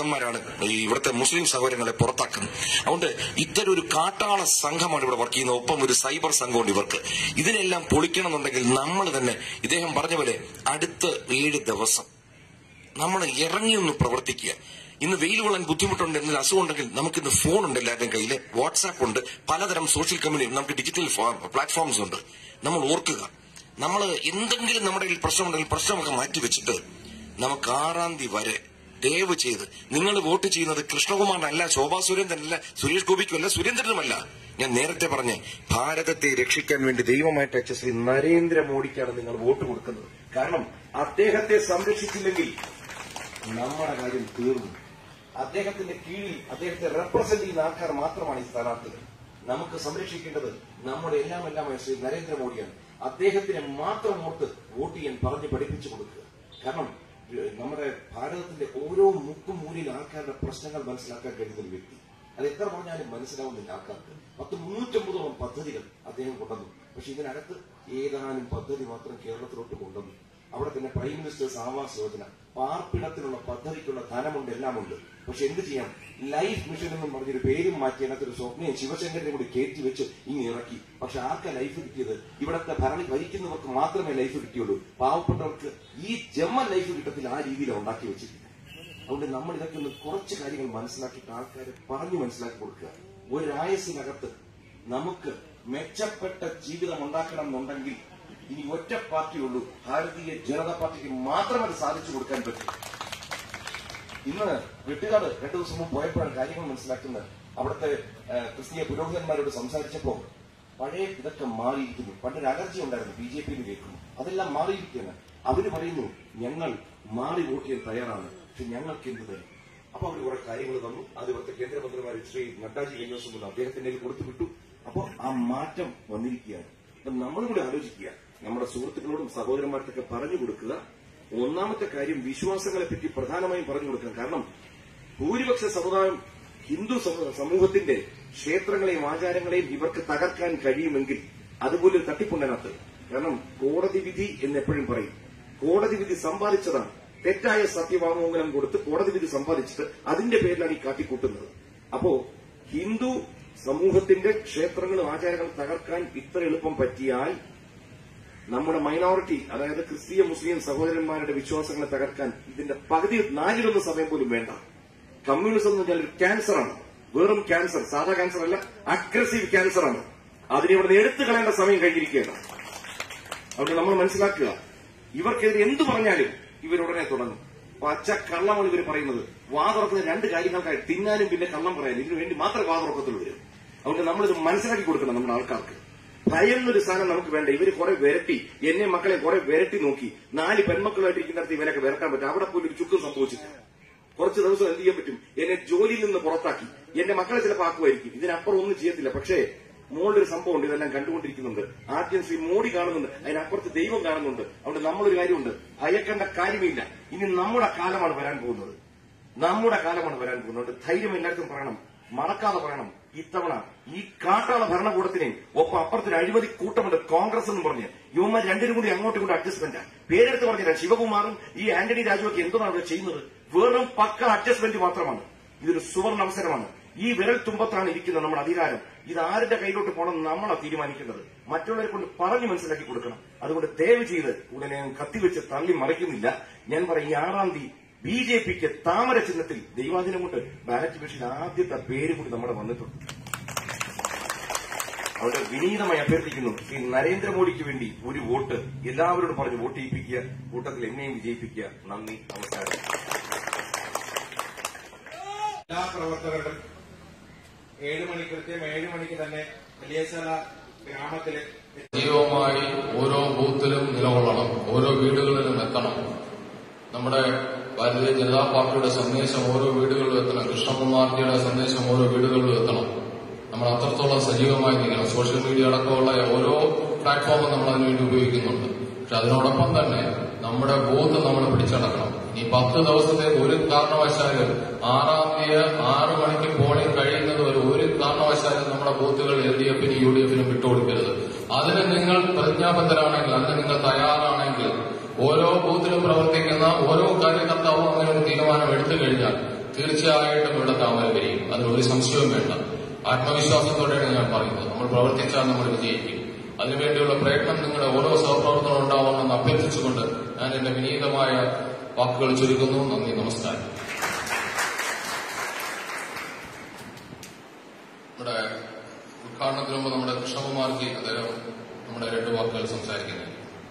ഭ്രാന്തന്മാരാണ് ഈ ഇവിടുത്തെ മുസ്ലിം സഹോദരങ്ങളെ പുറത്താക്കുന്നത് അതുകൊണ്ട് ഇത്തരം ഒരു കാട്ടാള സംഘമാണ് ഇവിടെ വർക്ക് ചെയ്യുന്നത് ഒപ്പം ഒരു സൈബർ സംഘമുണ്ട് ഇവർക്ക് ഇതിനെല്ലാം പൊളിക്കണമെന്നുണ്ടെങ്കിൽ നമ്മൾ തന്നെ ഇദ്ദേഹം പറഞ്ഞ പോലെ അടുത്ത ഏഴ് ദിവസം നമ്മൾ ഇറങ്ങി ഒന്ന് പ്രവർത്തിക്കുക ഇന്ന് വെയിൽ കൊള്ളാൻ ബുദ്ധിമുട്ടുണ്ട് എന്തെങ്കിലും അസുഖം ഉണ്ടെങ്കിൽ നമുക്ക് ഇന്ന് ഫോൺ ഉണ്ട് എല്ലാവരുടെയും കയ്യിൽ വാട്സാപ്പ് ഉണ്ട് പലതരം സോഷ്യൽ കമ്മ്യൂണിറ്റി നമുക്ക് ഡിജിറ്റൽ പ്ലാറ്റ്ഫോംസ് ഉണ്ട് നമ്മൾ ഓർക്കുക നമ്മൾ എന്തെങ്കിലും നമ്മുടെ കയ്യിൽ പ്രശ്നമുണ്ടെങ്കിൽ പ്രശ്നമൊക്കെ മാറ്റിവെച്ചിട്ട് നമുക്ക് ആറാം തീയതി വരെ ദയവ് ചെയ്ത് നിങ്ങൾ വോട്ട് ചെയ്യുന്നത് കൃഷ്ണകുമാറിനല്ല ശോഭാ സുരേന്ദ്രനല്ല സുരേഷ് ഗോപിക്കുമല്ല സുരേന്ദ്രനുമല്ല ഞാൻ നേരത്തെ പറഞ്ഞേ ഭാരതത്തെ രക്ഷിക്കാൻ വേണ്ടി ദൈവമായിട്ട് അയച്ച ശ്രീ നരേന്ദ്രമോദിക്കാണ് നിങ്ങൾ വോട്ട് കൊടുക്കുന്നത് കാരണം അദ്ദേഹത്തെ സംരക്ഷിച്ചില്ലെങ്കിൽ നമ്മുടെ കാര്യം തീർന്നു അദ്ദേഹത്തിന്റെ കീഴിൽ അദ്ദേഹത്തെ റെപ്രസെന്റ് ചെയ്യുന്ന ആൾക്കാർ മാത്രമാണ് ഈ സ്ഥാനാർത്ഥികൾ നമുക്ക് സംരക്ഷിക്കേണ്ടത് നമ്മുടെ എല്ലാം എല്ലാമായ ശ്രീ നരേന്ദ്രമോദിയാണ് അദ്ദേഹത്തിനെ മാത്രം ഓർത്ത് വോട്ട് ചെയ്യാൻ പറഞ്ഞ് പഠിപ്പിച്ചു കൊടുക്കുക കാരണം ഏഹ്, നമ്മുടെ ഭാരതത്തിന്റെ ഓരോ മുക്കും മൂലയിൽ ആൾക്കാരുടെ പ്രശ്നങ്ങൾ മനസ്സിലാക്കാൻ കഴിയുന്ന ഒരു വ്യക്തി അത് എത്ര പറഞ്ഞാലും മനസ്സിലാവുന്നില്ല ആൾക്കാർക്ക് പത്ത് മുന്നൂറ്റമ്പതോളം പദ്ധതികൾ അദ്ദേഹം കൊണ്ടുവന്നു പക്ഷെ ഇതിനകത്ത് ഏതാനും പദ്ധതി മാത്രം കേരളത്തിലോട്ട് കൊണ്ടുവന്നു അവിടെ തന്നെ പ്രൈം മിനിസ്റ്റേഴ്സ് ആവാസ് യോജന പാർപ്പിടത്തിനുള്ള പദ്ധതിക്കുള്ള ധനമുണ്ട് എല്ലാമുണ്ട് പക്ഷെ എന്ത് ചെയ്യാം ലൈഫ് മിഷൻ എന്നും പറഞ്ഞൊരു പേരും മാറ്റി അതിനകത്തൊരു സ്വപ്നയും ശിവശങ്കരനെ കൂടി കയറ്റി വെച്ച് ഇങ്ങ് ഇറക്കി പക്ഷെ ആർക്കാ ലൈഫ് കിട്ടിയത് ഇവിടത്തെ ഭരണി ഭരിക്കുന്നവർക്ക് മാത്രമേ ലൈഫ് കിട്ടിയുള്ളൂ പാവപ്പെട്ടവർക്ക് ഈ ജമ്മ ലൈഫ് കിട്ടത്തില്ല ആ രീതിയിലാണ് ഉണ്ടാക്കി വെച്ചിരിക്കുന്നത് അതുകൊണ്ട് നമ്മൾ ഇതൊക്കെ ഒന്ന് കുറച്ച് കാര്യങ്ങൾ മനസ്സിലാക്കിയിട്ട് ആൾക്കാരെ പറഞ്ഞു മനസ്സിലാക്കി കൊടുക്കുക ഒരായസിനകത്ത് നമുക്ക് മെച്ചപ്പെട്ട ജീവിതം ഉണ്ടാക്കണം എന്നുണ്ടെങ്കിൽ ഇനി ഒറ്റ പാർട്ടിയുള്ളൂ ഭാരതീയ ജനതാ പാർട്ടിക്ക് മാത്രമേ അത് സാധിച്ചു കൊടുക്കാൻ പറ്റൂ ഇന്ന് വെട്ടുകാട് രണ്ടു ദിവസം മുമ്പ് പോയപ്പോഴാണ് കാര്യങ്ങൾ മനസ്സിലാക്കുന്നത് അവിടുത്തെ ആ, ക്രിസ്തീയ പുരോഹിതന്മാരോട് സംസാരിച്ചപ്പോൾ പഴയ ഇതൊക്കെ മാറിയിരിക്കുന്നു പണ്ടൊരു അലർജി ഉണ്ടായിരുന്നു ബി ജെ പിയിൽ കേൾക്കുന്നു അതെല്ലാം മാറിയിരിക്കുകയാണ് അവര് പറയുന്നു ഞങ്ങൾ മാറി വോട്ട് ചെയ്യാൻ തയ്യാറാണ് പക്ഷെ ഞങ്ങൾക്ക് എന്ത് തരും അപ്പൊ അവർ കുറെ കാര്യങ്ങൾ തന്നു അത് ഇവിടുത്തെ കേന്ദ്രമന്ത്രിമാർ ശ്രീ നഡ്ഡാജി കഴിഞ്ഞ ദിവസം മുതൽ അദ്ദേഹത്തിന്റെ കയ്യിൽ കൊടുത്തു വിട്ടു അപ്പൊ ആ മാറ്റം വന്നിരിക്കുകയാണ് അപ്പൊ നമ്മളും കൂടി ആലോചിക്കുക നമ്മുടെ സുഹൃത്തുക്കളോടും സഹോദരന്മാർക്കൊക്കെ പറഞ്ഞു കൊടുക്കുക ഒന്നാമത്തെ കാര്യം വിശ്വാസങ്ങളെ പറ്റി പ്രധാനമായും പറഞ്ഞു കൊടുക്കണം കാരണം ഭൂരിപക്ഷ സമുദായം ഹിന്ദു സമൂ- സമൂഹത്തിന്റെ ക്ഷേത്രങ്ങളെയും ആചാരങ്ങളെയും ഇവർക്ക് തകർക്കാൻ കഴിയുമെങ്കിൽ അതുപോലെ ഒരു തട്ടിപ്പുണ്ടതിനകത്ത് കാരണം കോടതി വിധി എന്ന് എപ്പോഴും പറയും കോടതി വിധി സമ്പാദിച്ചതാണ് തെറ്റായ സത്യവാങ്മൂലം കൊടുത്ത് കോടതി വിധി സമ്പാദിച്ചിട്ട് അതിന്റെ പേരിലാണ് ഈ കാട്ടിക്കൂട്ടുന്നത് അപ്പോ ഹിന്ദു സമൂഹത്തിന്റെ ക്ഷേത്രങ്ങളും ആചാരങ്ങളും തകർക്കാൻ ഇത്ര എളുപ്പം പറ്റിയാൽ നമ്മുടെ മൈനോറിറ്റി അതായത് ക്രിസ്തീയ മുസ്ലിം സഹോദരന്മാരുടെ വിശ്വാസങ്ങളെ തകർക്കാൻ ഇതിന്റെ പകുതി നാലിലൊന്ന് സമയം പോലും വേണ്ട കമ്മ്യൂണിസം എന്ന് പറഞ്ഞാൽ ഒരു ക്യാൻസറാണ് വെറും ക്യാൻസർ സാധാ ക്യാൻസർ അല്ല അഗ്രസീവ് ക്യാൻസറാണ് അതിനെ ഇവിടെ എടുത്തു കളയേണ്ട സമയം കഴിഞ്ഞിരിക്കുകയാണ് അതുകൊണ്ട് നമ്മൾ മനസ്സിലാക്കുക ഇവർക്കെതിരെ എന്തു പറഞ്ഞാലും ഇവരുടനെ തുടങ്ങും പച്ച കള്ളമാണ് ഇവർ പറയുന്നത് വാതുറക്കുന്ന രണ്ട് കാര്യങ്ങൾക്കായി തിന്നാനും പിന്നെ കള്ളം പറയാനും ഇതിനു വേണ്ടി മാത്രമേ വാതുറക്കത്തുള്ളൂ ഇവര് അതുകൊണ്ട് നമ്മളിത് മനസ്സിലാക്കി കൊടുക്കണം നമ്മുടെ ആൾക്കാർക്ക് ഭയം എന്നൊരു സാധനം നമുക്ക് വേണ്ട ഇവര് കുറെ വിരട്ടി എന്നെ മക്കളെ കുറെ വിരട്ടി നോക്കി നാല് പെൺമക്കളായിട്ടിരിക്കുന്നിടത്ത് ഇവരൊക്കെ വിരട്ടാൻ പറ്റും അവിടെ പോലും ഒരു ചുക്കും സംഭവിച്ചിട്ടില്ല കുറച്ച് ദിവസം എന്ത് ചെയ്യാൻ പറ്റും എന്നെ ജോലിയിൽ നിന്ന് പുറത്താക്കി എന്റെ മക്കളെ ചിലപ്പോൾ ആക്കുമായിരിക്കും ഇതിനപ്പുറം ഒന്നും ചെയ്യത്തില്ല പക്ഷേ മോളുടെ ഒരു സംഭവം ഉണ്ട് ഇതെല്ലാം കണ്ടുകൊണ്ടിരിക്കുന്നുണ്ട് ആദ്യം ശ്രീ മോഡി കാണുന്നുണ്ട് അതിനപ്പുറത്ത് ദൈവം കാണുന്നുണ്ട് അതുകൊണ്ട് നമ്മളൊരു കാര്യമുണ്ട് ഭയക്കേണ്ട കാര്യമില്ല ഇനി നമ്മുടെ കാലമാണ് വരാൻ പോകുന്നത് നമ്മുടെ കാലമാണ് വരാൻ പോകുന്നത് അതുകൊണ്ട് ധൈര്യം എല്ലാവർക്കും പറയണം മറക്കാതെ പറയണം ഇത്തവണ ഈ കാട്ടാള ഭരണകൂടത്തിനെയും ഒപ്പം അപ്പുറത്തൊരു അഴിമതി കൂട്ടമുണ്ട് കോൺഗ്രസ് എന്ന് പറഞ്ഞ് യുവമാർ രണ്ടിനും കൂടി അങ്ങോട്ടും ഇങ്ങോട്ടും അഡ്ജസ്റ്റ്മെന്റ് പേരെടുത്ത് പറഞ്ഞില്ല ശിവകുമാറും ഈ ആന്റണി രാജുവൊക്കെ എന്താണ് അവിടെ ചെയ്യുന്നത് വെറും പക്ക അഡ്ജസ്റ്റ്മെന്റ് മാത്രമാണ് ഇതൊരു സുവർണ അവസരമാണ് ഈ വിരൽ തുമ്പത്താണ് ഇരിക്കുന്നത് നമ്മുടെ അധികാരം ഇത് ആരുടെ കയ്യിലോട്ട് പോകണം നമ്മളാണ് തീരുമാനിക്കേണ്ടത് മറ്റുള്ളവരെ കൊണ്ട് പറഞ്ഞു മനസ്സിലാക്കി കൊടുക്കണം അതുകൊണ്ട് ദയവ് ചെയ്ത് ഉടനെ ഞാൻ കത്തിവെച്ച് തള്ളി മറിക്കുന്നില്ല ഞാൻ പറയും ഈ ആറാം തീയതി ബി ജെ പിക്ക് താമര ചിഹ്നത്തിൽ ദൈവാധീനം കൊണ്ട് ബാലറ്റ് മെഷീൻ ആദ്യത്തെ പേര് കൂടി നമ്മുടെ വന്നിട്ടുണ്ട് അവിടെ വിനീതമായി അഭ്യർത്ഥിക്കുന്നു ശ്രീ നരേന്ദ്രമോദിക്ക് വേണ്ടി ഒരു വോട്ട് എല്ലാവരോടും പറഞ്ഞ് വോട്ട് ചെയ്യിപ്പിക്കുക കൂട്ടത്തിൽ എന്നെയും വിജയിപ്പിക്കുക നന്ദി നമസ്കാരം എല്ലാ പ്രവർത്തകരും ഏഴ് മണി കൃത്യം ഏഴ് മണിക്ക് തന്നെ വലിയശാല ഗ്രാമത്തില് സജീവമായി ഓരോ ബൂത്തിലും നിലകൊള്ളണം ഓരോ വീടുകളിലും എത്തണം നമ്മുടെ ഭാരതീയ ജനതാ പാർട്ടിയുടെ സന്ദേശം ഓരോ വീടുകളിലും എത്തണം കൃഷ്ണകുമാർജിയുടെ സന്ദേശം ഓരോ വീടുകളിലും എത്തണം നമ്മൾ അത്രത്തോളം സജീവമായി നിൽക്കണം സോഷ്യൽ മീഡിയ അടക്കമുള്ള ഓരോ പ്ലാറ്റ്ഫോമും നമ്മൾ അതിനുവേണ്ടി ഉപയോഗിക്കുന്നുണ്ട് പക്ഷെ അതിനോടൊപ്പം തന്നെ നമ്മുടെ ബൂത്ത് നമ്മൾ പിടിച്ചടക്കണം ഈ പത്ത് ദിവസത്തേക്ക് ഒരു കാരണവശാലും ആറാം തീയതി ആറ് മണിക്ക് പോളിംഗ് കഴിയുന്നത് വരെ ഒരു കാരണവശാലും നമ്മുടെ ബൂത്തുകൾ എൽ ഡി എഫിനും യു ഡി എഫിനും വിട്ടുകൊടുക്കരുത് അതിന് നിങ്ങൾ പ്രതിജ്ഞാബദ്ധരാണെങ്കിൽ അതിന് നിങ്ങൾ തയ്യാറാണെങ്കിൽ ഓരോ ബൂത്തിലും പ്രവർത്തിക്കുന്ന ഓരോ കാര്യകർത്താവും അങ്ങനെ ഒരു തീരുമാനം എടുത്തു കഴിഞ്ഞാൽ തീർച്ചയായിട്ടും ഇവിടെ താമര വരികയും അതിൽ ഒരു സംശയവും വേണ്ട ആത്മവിശ്വാസത്തോടെയാണ് ഞാൻ പറയുന്നത് നമ്മൾ പ്രവർത്തിച്ചാൽ നമ്മൾ വിജയിക്കും അതിനുവേണ്ടിയുള്ള പ്രയത്നം നിങ്ങളുടെ ഓരോ സഹപ്രവർത്തനം ഉണ്ടാവണമെന്ന് അഭ്യർത്ഥിച്ചുകൊണ്ട് ഞാൻ എന്റെ വിനീതമായ വാക്കുകൾ ചുരുക്കുന്നു നന്ദി നമസ്കാരം നമ്മുടെ ഉദ്ഘാടനത്തിന് മുമ്പ് നമ്മുടെ കൃഷ്ണകുമാർജി അദ്ദേഹം നമ്മുടെ രണ്ട് വാക്കുകൾ സംസാരിക്കുന്നത്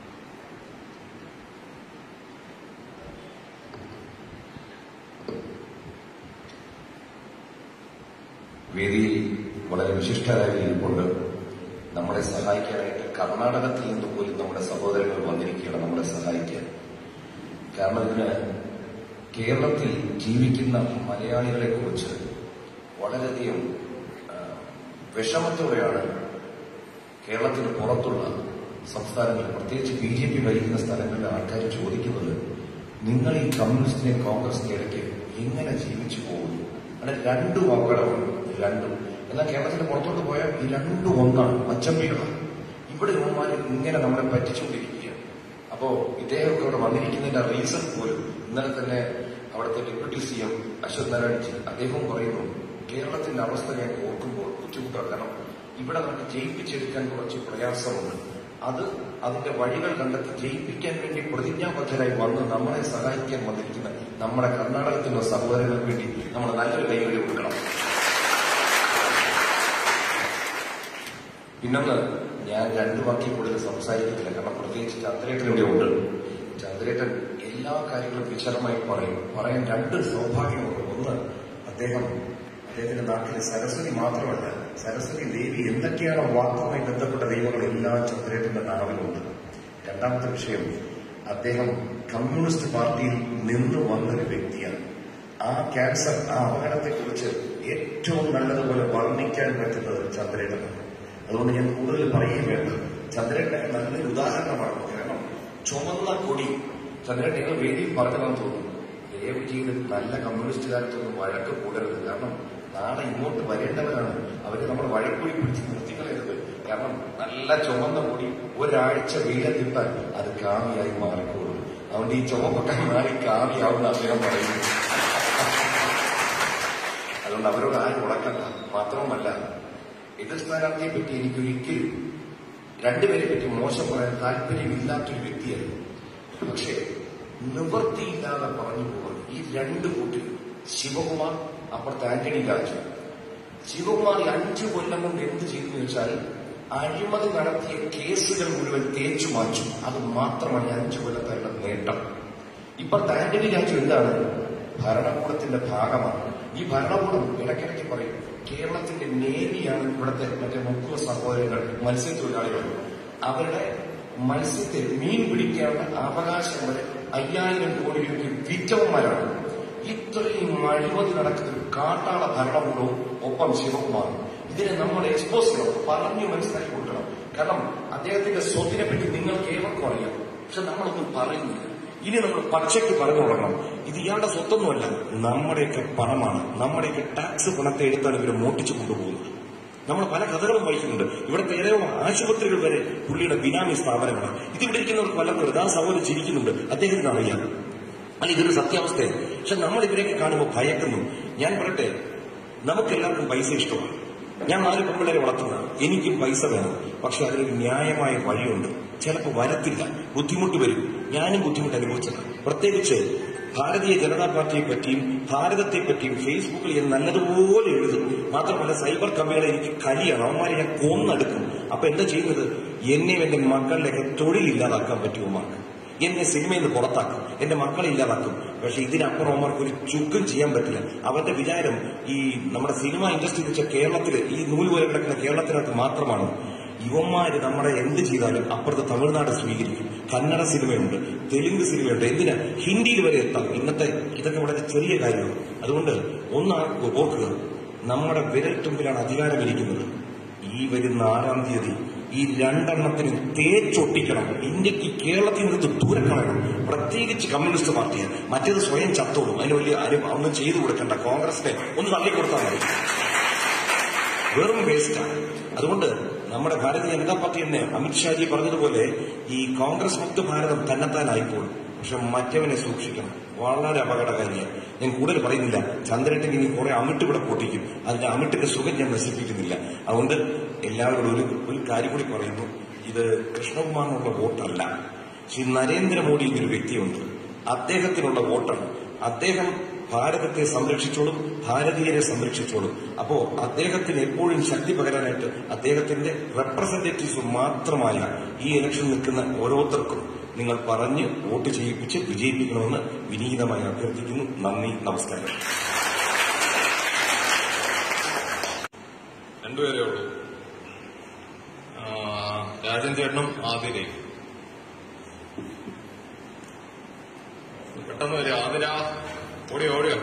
വേദിയിൽ വളരെ വിശിഷ്ടരായ ഇരിപ്പുണ്ട് നമ്മളെ സഹായിക്കാനായിട്ട് കർണാടകത്തിൽ നിന്ന് പോലും നമ്മുടെ സഹോദരങ്ങൾ വന്നിരിക്കുകയാണ് നമ്മളെ സഹായിക്കാൻ കാരണം ഇതിന് കേരളത്തിൽ ജീവിക്കുന്ന മലയാളികളെ കുറിച്ച് വളരെയധികം ആ, വിഷമത്തോടെയാണ് കേരളത്തിന് പുറത്തുള്ള സംസ്ഥാനങ്ങളിൽ പ്രത്യേകിച്ച് ബി ജെ പി ഭരിക്കുന്ന സ്ഥലങ്ങളിലെ ആൾക്കാർ ചോദിക്കുന്നത് നിങ്ങൾ ഈ കമ്മ്യൂണിസ്റ്റിനെയും കോൺഗ്രസിന്റെ ഇടയ്ക്ക് എങ്ങനെ ജീവിച്ചു പോകുന്നു അവിടെ രണ്ടും അപകടമാണ് രണ്ടും എന്നാൽ കേരളത്തിന്റെ പുറത്തോട്ട് പോയാൽ ഈ രണ്ടും ഒന്നാണ് അച്ചമ്പികളാണ് ഇവിടെ യുവമാര് ഇങ്ങനെ നമ്മളെ പറ്റിച്ചുകൊണ്ടിരിക്കുകയാണ് അപ്പോ ഇദ്ദേഹമൊക്കെ ഇവിടെ വന്നിരിക്കുന്നതിന്റെ റീസൺ പോലും ഇന്നലെ തന്നെ അവിടുത്തെ deputy C M Ashwath Narayanaji അദ്ദേഹവും പറയുന്നു കേരളത്തിന്റെ അവസ്ഥ ഞാൻ ഓർക്കുമ്പോൾ ബുദ്ധിമുട്ടാണ് കാരണം ഇവിടെ നമുക്ക് ജയിപ്പിച്ചെടുക്കാൻ കുറച്ച് പ്രയാസമുണ്ട് അത് അതിന്റെ വഴികൾ കണ്ടെത്തി ജയിപ്പിക്കാൻ വേണ്ടി പ്രതിജ്ഞാബദ്ധരായി വന്ന് നമ്മളെ സഹായിക്കാൻ വന്നിരിക്കുന്ന നമ്മുടെ കർണാടകത്തിലുള്ള സഹോദരങ്ങൾക്ക് വേണ്ടി നമ്മൾ നല്ലൊരു കൈവരി കൊടുക്കണം പിന്നൊന്ന് ഞാൻ രണ്ടു വാക്കിൽ കൂടുതൽ സംസാരിക്കത്തില്ല കാരണം പ്രത്യേകിച്ച് ചന്ദ്രേട്ടൻ ഇവിടെ ഉണ്ട് ചന്ദ്രേട്ടൻ എല്ലാ കാര്യങ്ങളും വിശദമായി പറയും പറയാൻ രണ്ട് സൗഭാഗ്യമുണ്ട് ഒന്ന് അദ്ദേഹം അദ്ദേഹത്തിന്റെ നാട്ടിലെ സരസ്വതി മാത്രമല്ല സരസ്വതി ദേവി എന്തൊക്കെയാണ് വാക്കുമായി ബന്ധപ്പെട്ട ദൈവങ്ങൾ എല്ലാ ചന്ദ്രേട്ടന്റെ നാവിലുണ്ട് രണ്ടാമത്തെ വിഷയം അദ്ദേഹം കമ്മ്യൂണിസ്റ്റ് പാർട്ടിയിൽ നിന്ന് വന്നൊരു വ്യക്തിയാണ് ആ ക്യാൻസർ ആ അപകടത്തെക്കുറിച്ച് ഏറ്റവും നല്ലതുപോലെ വർണ്ണിക്കാൻ പറ്റുന്നത് ചന്ദ്രേട്ടനാണ് അതുകൊണ്ട് ഞാൻ കൂടുതൽ പറയുകയും വേണ്ട ചന്ദ്രേട്ടൻ നല്ലൊരു ഉദാഹരണമാണ് കാരണം ചുമന്ന കൊടി ചന്ദ്രേട്ടൻ നിങ്ങൾ വേദിയിൽ പറഞ്ഞതാണെന്ന് തോന്നുന്നു ദയവ് ചെയ്ത് നല്ല കമ്മ്യൂണിസ്റ്റുകാരത്തൊന്നും വഴക്ക് കൂടരുത് കാരണം നാളെ ഇങ്ങോട്ട് വരേണ്ടവരാണ് അവര് നമ്മൾ വഴക്കൂടി പിടിച്ച് നിർത്തിക്കളയരുത് കാരണം നല്ല ചുമന്ന കൊടി ഒരാഴ്ച വെയിലത്തിട്ടാൽ അത് കാവിയായി മാറിക്കോളും അതുകൊണ്ട് ഈ ചുമപ്പൊക്കെ മാറി കാവിയാവുന്ന അദ്ദേഹം പറയുന്നു അതുകൊണ്ട് അവരോട് ആരും ഉടക്കണ്ട മാത്രവുമല്ല എതിർ സ്ഥാനാർത്ഥിയെ പറ്റി എനിക്ക് ഒരിക്കലും രണ്ടുപേരെ പറ്റി മോശം പറയാൻ താല്പര്യമില്ലാത്തൊരു വ്യക്തിയായിരുന്നു പക്ഷേ നിവൃത്തിയില്ലാതെ പറഞ്ഞു പോകുന്നത് ഈ രണ്ട് കൂട്ടിൽ ശിവകുമാർ അപ്പുറത്ത് ആന്റണി രാജു ശിവകുമാർ ഈ അഞ്ചു കൊല്ലം കൊണ്ട് എന്ത് ചെയ്തു എന്ന് വെച്ചാൽ അഴിമതി നടത്തിയ കേസുകൾ മുഴുവൻ തേച്ചു മാച്ചു അത് മാത്രമാണ് ഈ അഞ്ചു കൊല്ലത്തായുള്ള നേട്ടം ഇപ്പുറത്ത് ആന്റണി രാജു എന്താണ് ഭരണകൂടത്തിന്റെ ഭാഗമാണ് ഈ ഭരണകൂടം ഇടയ്ക്കിടയ്ക്ക് പറയും കേരളത്തിന്റെ നേവിയാണ് ഇവിടുത്തെ മറ്റേ മുക്കുവ സഹോദരങ്ങൾ മത്സ്യത്തൊഴിലാളികൾ അവരുടെ മത്സ്യത്തെ മീൻ പിടിക്കാനുള്ള അവകാശം വരെ അയ്യായിരം കോടി രൂപയ്ക്ക് വിറ്റവന്മാരാണ് ഇത്രയും അഴിമതി നടക്കുന്ന ഒരു കാട്ടാള ഭരണകൂടവും ഒപ്പം ശിവകുമാറും ഇതിനെ നമ്മൾ എക്സ്പോസ് ചെയ്യണം പറഞ്ഞു മനസ്സിലാക്കി കൊടുക്കണം കാരണം അദ്ദേഹത്തിന്റെ സ്വത്തിനെ പറ്റി നിങ്ങൾക്ക് ഏവർക്കും അറിയാം പക്ഷെ നമ്മളൊന്നും പറയുന്നില്ല ഇനി നമ്മൾ പച്ചയ്ക്ക് പറഞ്ഞു തുടങ്ങണം ഇത് ഇയാളുടെ സ്വത്തൊന്നുമല്ല നമ്മുടെയൊക്കെ പണമാണ് നമ്മുടെയൊക്കെ ടാക്സ് പണത്തെ എടുത്താണ് ഇവർ മോട്ടിച്ചു കൊണ്ടുപോകുന്നത് നമ്മൾ പല കഥകളും വായിക്കുന്നുണ്ട് ഇവിടുത്തെ ഏതെയോ ആശുപത്രികൾ വരെ പുള്ളിയുടെ ബിനാമി സ്ഥാപനങ്ങളാണ് ഇതിവിടെ ഇരിക്കുന്നവർക്ക് പലർക്കും ഇതാ സഹോദരൻ ചിരിക്കുന്നുണ്ട് അദ്ദേഹത്തിന് അറിയാം അല്ല ഇതൊരു സത്യാവസ്ഥയാണ് പക്ഷെ നമ്മൾ ഇവരെയൊക്കെ കാണുമ്പോൾ ഭയക്കുന്നു ഞാൻ പറയട്ടെ നമുക്കെല്ലാവർക്കും പൈസ ഇഷ്ടമാണ് ഞാൻ നാല് പെൺപിള്ളേരെ വളർത്തുന്നതാണ് എനിക്കും പൈസ വേണം പക്ഷെ അതിനൊരു ന്യായമായ വഴിയുണ്ട് ചിലപ്പോൾ വരത്തില്ല ബുദ്ധിമുട്ട് വരും ഞാനും ബുദ്ധിമുട്ട് അനുഭവിച്ചതാണ് പ്രത്യേകിച്ച് ഭാരതീയ ജനതാ പാർട്ടിയെ പറ്റിയും ഭാരതത്തെ പറ്റിയും ഫേസ്ബുക്കിൽ ഞാൻ നല്ലതുപോലെ എഴുതും മാത്രമല്ല സൈബർ കമ്പികളെ എനിക്ക് കലിയാണ് അവന്മാരെ ഞാൻ കൊന്നെടുക്കും അപ്പൊ എന്താ ചെയ്യുന്നത് എന്നെയും എന്റെ മക്കളുടെയൊക്കെ തൊഴിലില്ലാതാക്കാൻ പറ്റുമാർക്ക് എന്നെ സിനിമയിൽ നിന്ന് പുറത്താക്കും എന്റെ മക്കളെ ഇല്ലാതാക്കും പക്ഷെ ഇതിനപ്പുറം അവർക്ക് ഒരു ചുക്കും ചെയ്യാൻ പറ്റില്ല അവരുടെ വിചാരം ഈ നമ്മുടെ സിനിമ ഇൻഡസ്ട്രി വെച്ച കേരളത്തില് ഈ നൂല് പോലെ കിടക്കുന്ന കേരളത്തിനകത്ത് മാത്രമാണ് യുവന്മാര് നമ്മുടെ എന്ത് ചെയ്താലും അപ്പുറത്ത് തമിഴ്നാട് സ്വീകരിക്കും കന്നഡ സിനിമയുണ്ട് തെലുങ്ക് സിനിമയുണ്ട് എന്തിനാ ഹിന്ദിയിൽ വരെ എത്താം ഇന്നത്തെ ഇതൊക്കെ വളരെ ചെറിയ കാര്യമാണ് അതുകൊണ്ട് ഒന്ന് ഓർക്കുക നമ്മുടെ വിരൽത്തുമ്പിലാണ് അധികാരമിരിക്കുന്നത് ഈ വരുന്ന ആറാം തീയതി ഈ രണ്ടെണ്ണത്തിന് തേച്ചൊട്ടിക്കണം ഇന്ത്യക്ക് കേരളത്തിൽ നിന്ന് ദൂരെ കളയണം പ്രത്യേകിച്ച് കമ്മ്യൂണിസ്റ്റ് പാർട്ടിയെ മറ്റേത് സ്വയം ചത്തോളും അതിന് വലിയ ആരും ഒന്നും ചെയ്തു കൊടുക്കണ്ട കോൺഗ്രസിനെ ഒന്ന് തള്ളിക്കൊടുത്താൽ മതി വെറും വേസ്റ്റാണ് അതുകൊണ്ട് നമ്മുടെ ഭാരതീയ ജനതാ പാർട്ടി തന്നെ അമിത്ഷാജി പറഞ്ഞതുപോലെ ഈ കോൺഗ്രസ് മുക്ത ഭാരതം തന്നെത്താനായിപ്പോൾ പക്ഷെ മറ്റവനെ സൂക്ഷിക്കണം വളരെ അപകടകാരിയാണ് ഞാൻ കൂടുതൽ പറയുന്നില്ല ചന്ദ്രട്ടൻ ഇനി കുറെ അമിട്ട് ഇവിടെ പൊട്ടിക്കും അതിന്റെ അമിട്ടിന്റെ സുഖം ഞാൻ നശിപ്പിക്കുന്നില്ല അതുകൊണ്ട് എല്ലാവരോടും ഒരു ഒരു കാര്യം കൂടി പറയുന്നു ഇത് കൃഷ്ണകുമാറിനുള്ള വോട്ടല്ല ശ്രീ നരേന്ദ്രമോദി എന്നൊരു വ്യക്തിയുണ്ട് അദ്ദേഹത്തിനുള്ള വോട്ടാണ് അദ്ദേഹം ഭാരതത്തെ സംരക്ഷിച്ചോളും ഭാരതീയരെ സംരക്ഷിച്ചോളും അപ്പോ അദ്ദേഹത്തിന് എപ്പോഴും ശക്തി പകരാനായിട്ട് അദ്ദേഹത്തിന്റെ റെപ്രസെന്റേറ്റീവ്സ് മാത്രമായ ഈ ഇലക്ഷൻ നിൽക്കുന്ന ഓരോരുത്തർക്കും നിങ്ങൾ പറഞ്ഞ് വോട്ട് ചെയ്യിപ്പിച്ച് വിജയിപ്പിക്കണമെന്ന് വിനീതമായി അഭ്യർത്ഥിക്കുന്നു നന്ദി നമസ്കാരം രണ്ടുപേരേ ഉള്ളൂ ആ, രാജൻ ചേട്ടനും ആതിരയും പെട്ടെന്ന് വരിക ആതിര ഓടിയോ ഓടിയോ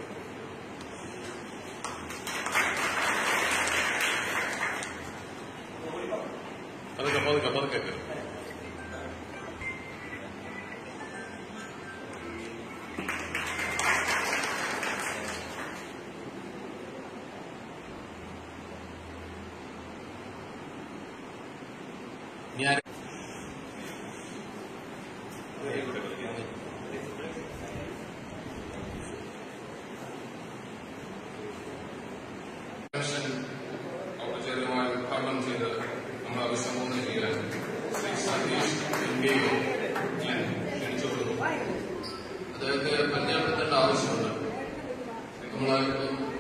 പതുക്കെ പതുക്കെ പതുക്കെ ഞാൻ കൺവെൻഷൻ ഔപചാരികമായി ഉദ്ഘാടനം ചെയ്ത് നമ്മൾ അഭിസംബോധന ചെയ്യാൻ ശ്രീ സതീഷ് ഇന്ത്യയെ ഞാൻ ക്ഷണിച്ചുകൊള്ളുന്നു അദ്ദേഹത്തെ പരിചയപ്പെടുത്തേണ്ട ആവശ്യമുണ്ട് നമ്മൾ